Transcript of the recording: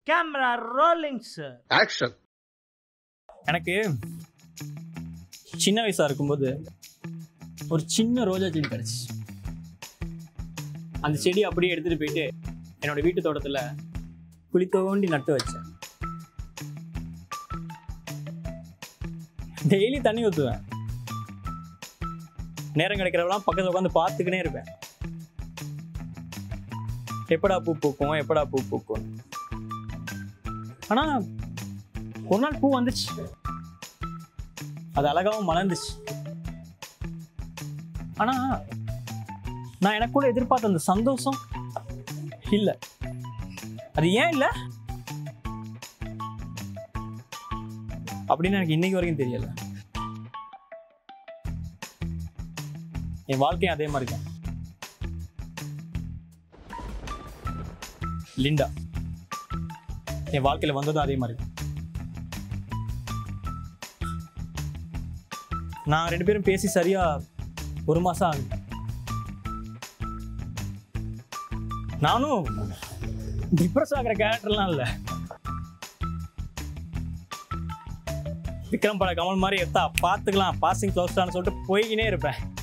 Camera rolling sir action எனக்கு சின்ன வயசா இருக்கும்போது ஒரு சின்ன ரோஜா செடி கிடச்சி அந்த செடி அப்படியே எடுத்துட்டு போயிட்டு என்னோட வீட்டு தோட்டத்துல குழி தோண்டி நட்டு வச்சேன் டெய்லி தண்ணி ஊற்றுவேன் நேரம் கிடைக்கிறவெல்லாம் பக்கத்துல உட்காந்து பார்த்துக்கினே இருப்பேன் எப்படா பூ பூக்கும் எப்படா பூ பூக்கும் ஆனா ஒரு நாள் பூ வந்துச்சு அது அழகாவும் மலர்ந்துச்சு ஆனா நான் எனக்கு கூட எதிர்பார்த்த அந்த சந்தோஷம் இல்ல அது ஏன் இல்ல அப்படின்னு எனக்கு இன்னைக்கு வரைக்கும் தெரியல என் வாழ்க்கையும் அதே மாதிரி தான் லிண்டா என் வாழ்க்கையில வந்ததும் அதே மாதிரி தான். நான் ரெண்டு பேரும் பேசி சரியா ஒரு மாசம் ஆகுது நானும் டிப்ரெஸ் ஆகிற கேரக்டர்லாம் இல்ல விக்ரம் பட கமல் மாதிரி எத்தா பார்த்துக்கலாம் பாசிங் க்ளோஸ்டான்னு சொல்லிட்டு போய்கினே இருப்பேன்